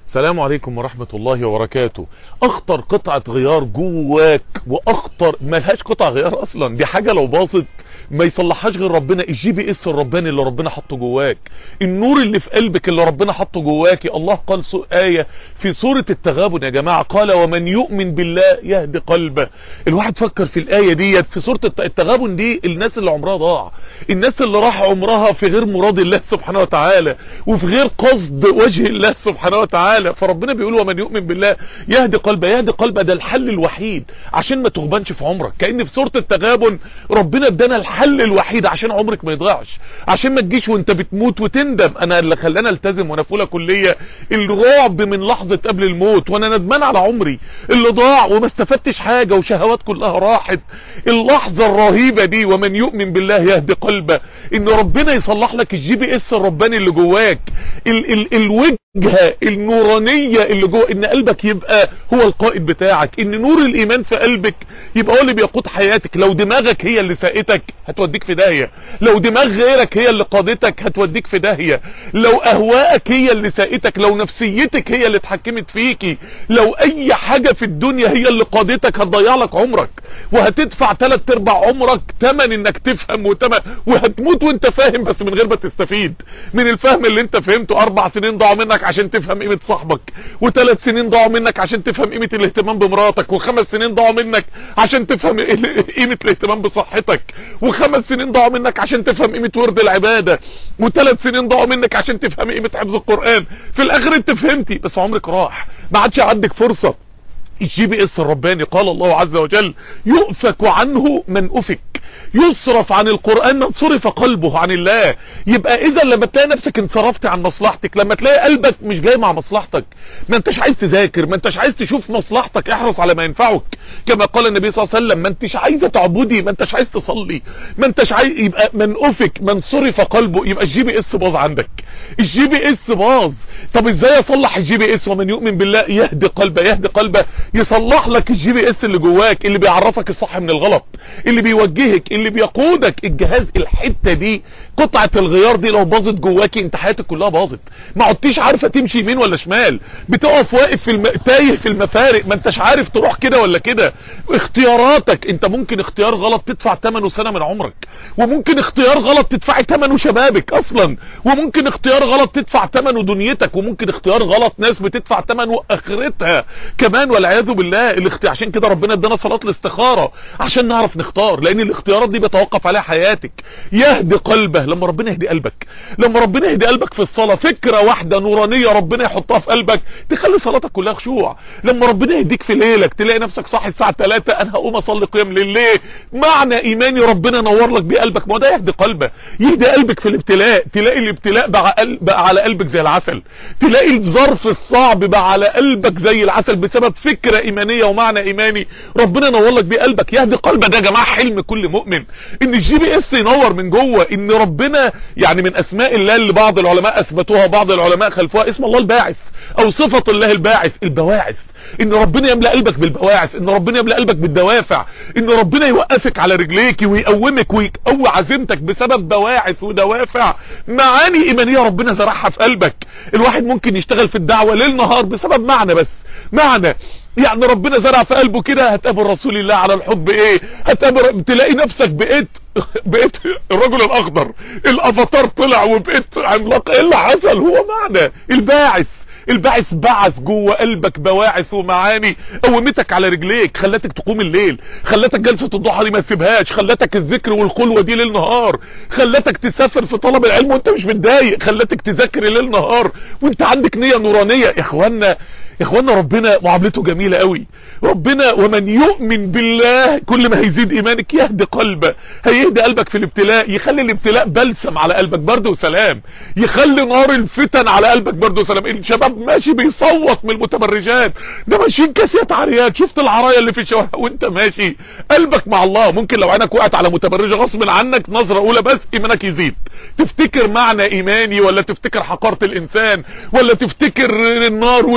السلام عليكم ورحمة الله وبركاته اخطر قطعة غيار جواك واخطر ملهاش قطع غيار اصلا دي حاجة لو باظت ما يصلحهاش غير ربنا الجي بي اس الرباني اللي ربنا حطه جواك النور اللي في قلبك اللي ربنا حطه جواكي الله قال سو آية في سورة التغابن يا جماعة قال ومن يؤمن بالله يهدي قلبه الواحد فكر في الآية ديت في سورة التغابن دي الناس اللي عمرها ضاع الناس اللي راح عمرها في غير مراد الله سبحانه وتعالى وفي غير قصد وجه الله سبحانه وتعالى فربنا بيقول ومن يؤمن بالله يهدي قلبه يهدي قلبه ده الحل الوحيد عشان ما تغبنش في عمرك كأن في سورة التغابن ربنا ادانا الحل الوحيد عشان عمرك ما يضيعش عشان ما تجيش وانت بتموت وتندم انا اللي خلاني التزم وانا في اولى كليه الرعب من لحظه قبل الموت وانا ندمان على عمري اللي ضاع وما استفدتش حاجه وشهوات كلها راحت اللحظه الرهيبه دي ومن يؤمن بالله يهدي قلبه ان ربنا يصلح لك الجي بي اس الرباني اللي جواك ال ال الوجه الوجهة النورانية اللي جوه ان قلبك يبقى هو القائد بتاعك ان نور الايمان في قلبك يبقى هو اللي بيقود حياتك لو دماغك هي اللي سائتك هتوديك في داهية لو دماغ غيرك هي اللي قادتك هتوديك في داهية لو اهواءك هي اللي سائتك لو نفسيتك هي اللي اتحكمت فيكي لو اي حاجة في الدنيا هي اللي قادتك هتضيع لك عمرك وهتدفع ثلاث ارباع عمرك تمن انك تفهم وتمن وهتموت وانت فاهم بس من غير ما تستفيد من الفهم اللي انت فهمته اربع سنين ضاعوا منك عشان تفهم قيمة صاحبك وثلاث سنين ضاعوا منك عشان تفهم قيمة الاهتمام بمراتك وخمس سنين ضاعوا منك عشان تفهم قيمة الاهتمام بصحتك وخمس سنين ضاعوا منك عشان تفهم قيمة ورد العبادة وثلاث سنين ضاعوا منك عشان تفهم قيمة حفظ القرآن في الاخر انت فهمتي بس عمرك راح ما عادش عندك فرصة الجي بي اس الرباني قال الله عز وجل يؤفك عنه من افك يصرف عن القرآن من صرف قلبه عن الله يبقى اذا لما تلاقي نفسك انصرفت عن مصلحتك لما تلاقي قلبك مش جاي مع مصلحتك ما انتش عايز تذاكر ما انتش عايز تشوف مصلحتك احرص على ما ينفعك كما قال النبي صلى الله عليه وسلم ما انتش عايزه تعبدي ما انتش عايز تصلي ما انتش عايز يبقى من افك من صرف قلبه يبقى الجي بي اس باظ عندك الجي بي اس باظ طب ازاي اصلح الجي بي اس ومن يؤمن بالله يهدي قلبه يهدي قلبه يصلح لك الجي بي اس اللي جواك اللي بيعرفك الصح من الغلط اللي بيوجهك اللي بيقودك الجهاز الحته دي قطعه الغيار دي لو باظت جواكي انت حياتك كلها باظت ما عدتيش عارفه تمشي يمين ولا شمال بتقف واقف في الم... تايه في المفارق ما انتش عارف تروح كده ولا كده اختياراتك انت ممكن اختيار غلط تدفع ثمنه سنه من عمرك وممكن اختيار غلط تدفعي ثمنه شبابك اصلا وممكن اختيار غلط تدفع ثمنه دنيتك وممكن اختيار غلط ناس بتدفع ثمنه اخرتها كمان والعياذ بالله الاختيار عشان كده ربنا ادانا صلاه الاستخاره عشان نعرف نختار لان الاختيارات دي بيتوقف عليها حياتك يهدي قلبه لما ربنا يهدي قلبك لما ربنا يهدي قلبك في الصلاه فكره واحده نورانيه ربنا يحطها في قلبك تخلي صلاتك كلها خشوع لما ربنا يهديك في ليلك تلاقي نفسك صاحي الساعه 3 انا هقوم اصلي قيام الليل ليه معنى ايماني ربنا نور لك بيه قلبك ما هو ده يهدي قلبه يهدي قلبك في الابتلاء تلاقي الابتلاء بقى, قل... بقى على قلبك زي العسل تلاقي الظرف الصعب بقى على قلبك زي العسل بسبب فكره ايمانيه ومعنى ايماني ربنا ينور لك بيه قلبك يهدي قلبه ده يا جماعه حلم كل مؤمن ان الجي بي اس ينور من جوه ان ربنا يعني من اسماء الله اللي بعض العلماء اثبتوها بعض العلماء خلفوها اسم الله الباعث او صفة الله الباعث البواعث ان ربنا يملأ قلبك بالبواعث ان ربنا يملأ قلبك بالدوافع ان ربنا يوقفك على رجليك ويقومك ويقوي عزيمتك بسبب بواعث ودوافع معاني ايمانية ربنا زرعها في قلبك الواحد ممكن يشتغل في الدعوة ليل نهار بسبب معنى بس معنى يعني ربنا زرع في قلبه كده هتقابل رسول الله على الحب ايه هتقابل تلاقي نفسك بقيت بقيت الرجل الاخضر الافاتار طلع وبقيت عملاق ايه اللي حصل هو معنى الباعث الباعث بعث جوه قلبك بواعث ومعاني قومتك على رجليك خلتك تقوم الليل خلتك جلسة الضحى دي ما تسيبهاش خلتك الذكر والخلوة دي ليل نهار خلتك تسافر في طلب العلم وانت مش متضايق خلتك تذاكر ليل نهار وانت عندك نية نورانية يا اخوانا يا اخوانا ربنا معاملته جميلة قوي ربنا ومن يؤمن بالله كل ما هيزيد ايمانك يهدي قلبه هيهدي قلبك في الابتلاء يخلي الابتلاء بلسم على قلبك برد وسلام يخلي نار الفتن على قلبك برد وسلام الشباب ماشي بيصوت من المتبرجات ده ماشيين كاسيات عريات شفت العرايا اللي في الشوارع وانت ماشي قلبك مع الله ممكن لو عينك وقعت على متبرجه غصب عنك نظره اولى بس ايمانك يزيد تفتكر معنى ايماني ولا تفتكر حقاره الانسان ولا تفتكر النار والجنه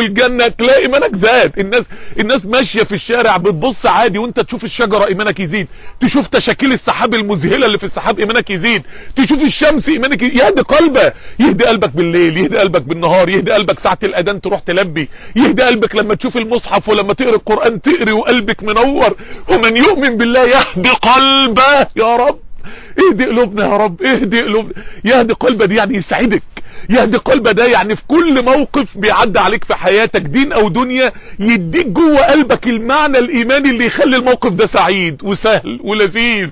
قلبك لا ايمانك زاد الناس الناس ماشيه في الشارع بتبص عادي وانت تشوف الشجره ايمانك يزيد تشوف تشاكيل السحاب المذهله اللي في السحاب ايمانك يزيد تشوف الشمس ايمانك يزيد. يهدي قلبك يهدي قلبك بالليل يهدي قلبك بالنهار يهدي قلبك ساعه الاذان تروح تلبي يهدي قلبك لما تشوف المصحف ولما تقرا القران تقري وقلبك منور ومن يؤمن بالله يهدي قلبه يا رب اهدي قلوبنا يا رب اهدي قلوبنا يهدي قلبه دي يعني يسعدك يهدي قلبه ده يعني في كل موقف بيعدي عليك في حياتك دين او دنيا يديك جوه قلبك المعنى الايماني اللي يخلي الموقف ده سعيد وسهل ولذيذ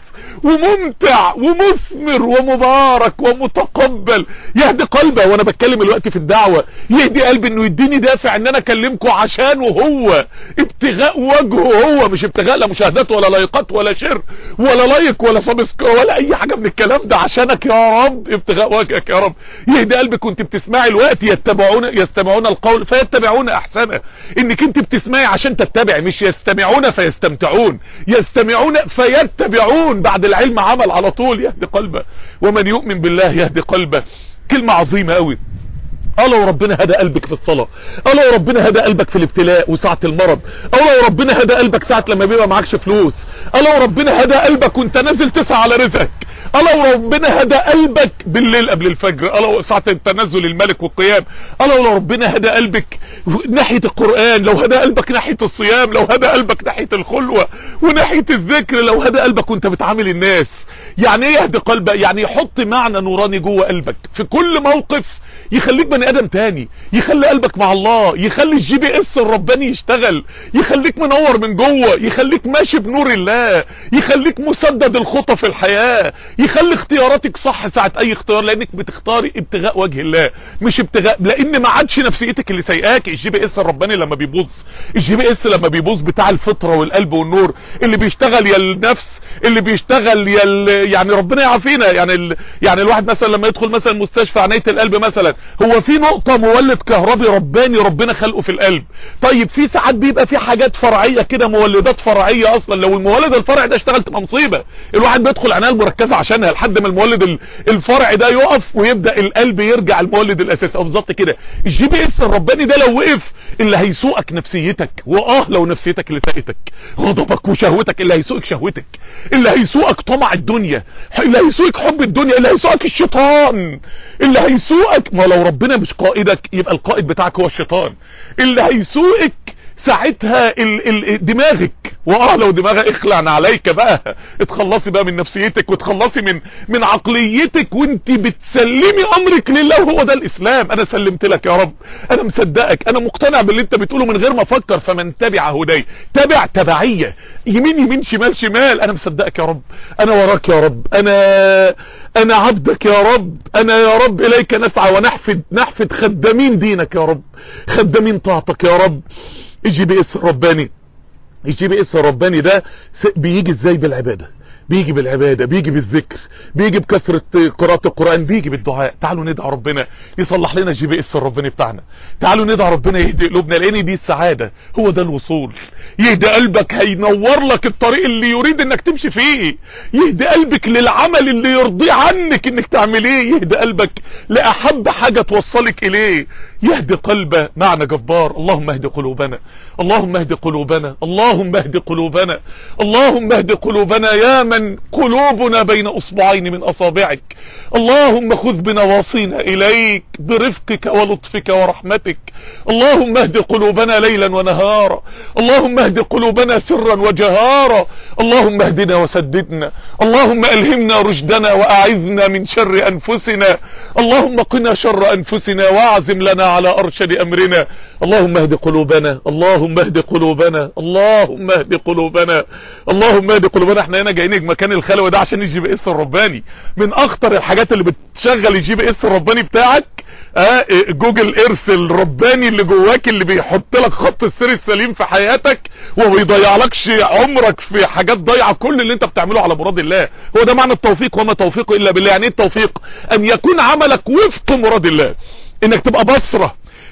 وممتع ومثمر ومبارك ومتقبل يهدي قلبه وانا بتكلم الوقت في الدعوة يهدي قلبي انه يديني دافع ان انا اكلمكم عشانه هو ابتغاء وجهه هو مش ابتغاء لا مشاهدات ولا لايقات ولا شر ولا لايك ولا سبسكرايب ولا اي حاجة من الكلام ده عشانك يا رب ابتغاء وجهك يا رب يهدي قلبك كنت بتسمعي الوقت يتبعون يستمعون القول فيتبعون احسنه انك انت بتسمعي عشان تتبع مش يستمعون فيستمتعون يستمعون فيتبعون بعد العلم عمل على طول يهدي قلبه ومن يؤمن بالله يهدي قلبه كلمة عظيمة قوي اه لو ربنا هدى قلبك في الصلاة اه لو ربنا هدى قلبك في الابتلاء وساعة المرض اه لو ربنا هدى قلبك ساعة لما بيبقى معكش فلوس اه لو ربنا هدى قلبك وانت نازل تسعى على رزقك اه لو ربنا هدى قلبك بالليل قبل الفجر اه لو ساعة تنزل الملك والقيام اه لو ربنا هدى قلبك ناحية القرآن لو هدى قلبك ناحية الصيام لو هدى قلبك ناحية الخلوة وناحية الذكر لو هدى قلبك وانت بتعامل الناس يعني ايه يهدي قلبك يعني يحط معنى نوراني جوه قلبك في كل موقف يخليك بني ادم تاني يخلي قلبك مع الله يخلي الجي بي اس الرباني يشتغل يخليك منور من جوه يخليك ماشي بنور الله يخليك مسدد الخطى في الحياة يخلي اختياراتك صح ساعة اي اختيار لانك بتختاري ابتغاء وجه الله مش ابتغاء لان ما عادش نفسيتك اللي سايقاك الجي بي اس الرباني لما بيبوظ الجي بي اس لما بيبوظ بتاع الفطرة والقلب والنور اللي بيشتغل يا النفس اللي بيشتغل يا يعني ربنا يعافينا يعني ال... يعني الواحد مثلا لما يدخل مثلا مستشفى عنايه القلب مثلا هو في نقطة مولد كهربي رباني ربنا خلقه في القلب طيب في ساعات بيبقى في حاجات فرعية كده مولدات فرعية اصلا لو المولد الفرعي ده اشتغل تبقى مصيبة الواحد بيدخل عناية المركزة عشانها لحد ما المولد الفرعي ده يقف ويبدأ القلب يرجع المولد الاساسي او بالظبط كده الجي بي اس الرباني ده لو وقف اللي هيسوقك نفسيتك واه لو نفسيتك اللي ساقتك غضبك وشهوتك اللي هيسوقك شهوتك اللي هيسوقك طمع الدنيا اللي هيسوقك حب الدنيا اللي هيسوقك الشيطان اللي هيسوقك ما لو ربنا مش قائدك يبقى القائد بتاعك هو الشيطان اللي هيسوقك ساعتها ال ال دماغك واه لو دماغك اخلع عليك بقى اتخلصي بقى من نفسيتك وتخلصي من من عقليتك وانت بتسلمي امرك لله وهو ده الاسلام انا سلمت لك يا رب انا مصدقك انا مقتنع باللي انت بتقوله من غير ما افكر فمن تبع هداي تبع تبعية يمين يمين شمال شمال انا مصدقك يا رب انا وراك يا رب انا انا عبدك يا رب انا يا رب اليك نسعى ونحفد نحفد خدامين دينك يا رب خدامين طاعتك يا رب الجي بي اس الرباني الجي بي اس الرباني ده بيجي ازاي بالعبادة بيجي بالعبادة بيجي بالذكر بيجي بكثرة قراءة القرآن بيجي بالدعاء تعالوا ندعى ربنا يصلح لنا الجي بي اس الرباني بتاعنا تعالوا ندعى ربنا يهدي قلوبنا لان دي السعادة هو ده الوصول يهدي قلبك هينور لك الطريق اللي يريد انك تمشي فيه يهدي قلبك للعمل اللي يرضي عنك انك تعمليه يهدي قلبك لأحب حاجة توصلك اليه يهدي قلبه معنى جبار اللهم اهدي قلوبنا اللهم اهدي قلوبنا اللهم اهدي قلوبنا اللهم اهدي قلوبنا يا من قلوبنا بين اصبعين من اصابعك اللهم خذ بنواصينا اليك برفقك ولطفك ورحمتك اللهم اهد قلوبنا ليلا ونهارا اللهم اهد قلوبنا سرا وجهارا اللهم اهدنا وسددنا اللهم الهمنا رشدنا واعذنا من شر انفسنا اللهم قنا شر انفسنا واعزم لنا على ارشد امرنا اللهم اهد قلوبنا اللهم اهد قلوبنا اللهم اهد قلوبنا اللهم اهد قلوبنا احنا هنا جايين مكان الخلوه ده عشان الجي بي اس الرباني من اخطر الحاجات اللي بتشغل الجي بي اس الرباني بتاعك اه جوجل ايرث الرباني اللي جواك اللي بيحط لك خط السير السليم في حياتك وما بيضيعلكش عمرك في حاجات ضايعه كل اللي انت بتعمله على مراد الله هو ده معنى التوفيق وما توفيقه الا بالله يعني ايه التوفيق ان يكون عملك وفق مراد الله انك تبقى بصره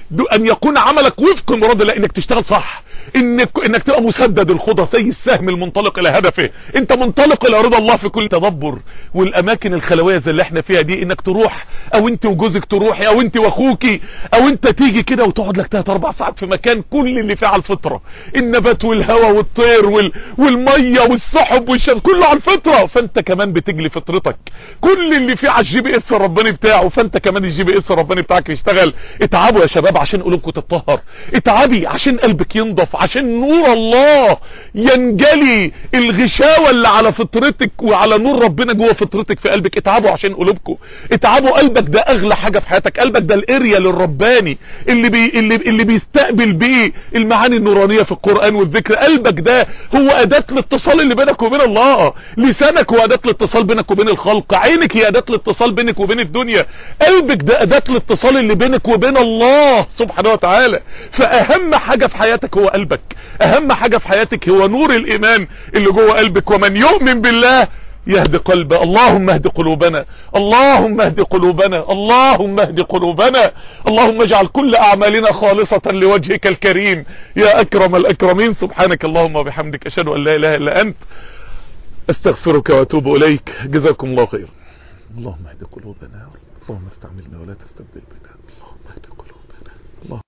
ان يكون عملك وفق مراد الله انك تشتغل صح انك انك تبقى مسدد الخطى زي السهم المنطلق الى هدفه انت منطلق الى رضا الله في كل تدبر والاماكن الخلويه زي اللي احنا فيها دي انك تروح او انت وجوزك تروحي او انت واخوكي او انت تيجي كده وتقعد لك 3 4 ساعات في مكان كل اللي فيه على الفطره النبات والهواء والطير وال... والميه والسحب والشمس كله على الفطره فانت كمان بتجلي فطرتك كل اللي فيه على الجي بي اس الرباني بتاعه فانت كمان الجي بي اس الرباني بتاعك يشتغل اتعبوا يا شباب عشان قلوبكم تتطهر اتعبي عشان قلبك ينضف عشان نور الله ينجلي الغشاوة اللي على فطرتك وعلى نور ربنا جوه فطرتك في قلبك اتعبوا عشان قلوبكم اتعبوا قلبك ده اغلى حاجة في حياتك قلبك ده الاريا للرباني اللي بي اللي, اللي بيستقبل بيه المعاني النورانية في القرآن والذكر قلبك ده هو اداة الاتصال اللي بينك وبين الله لسانك هو اداة الاتصال بينك وبين الخلق عينك هي اداة الاتصال بينك وبين الدنيا قلبك ده اداة الاتصال اللي بينك وبين الله سبحانه وتعالى فاهم حاجة في حياتك هو قلبك اهم حاجة في حياتك هو نور الايمان اللي جوه قلبك ومن يؤمن بالله يهدي قلبه اللهم اهد قلوبنا اللهم اهد قلوبنا اللهم اهد قلوبنا اللهم اجعل كل اعمالنا خالصة لوجهك الكريم يا اكرم الاكرمين سبحانك اللهم وبحمدك اشهد ان لا اله الا انت استغفرك واتوب اليك جزاكم الله خير اللهم اهد قلوبنا يا رب اللهم استعملنا ولا تستبدل بنا اللهم اهد قلوبنا الله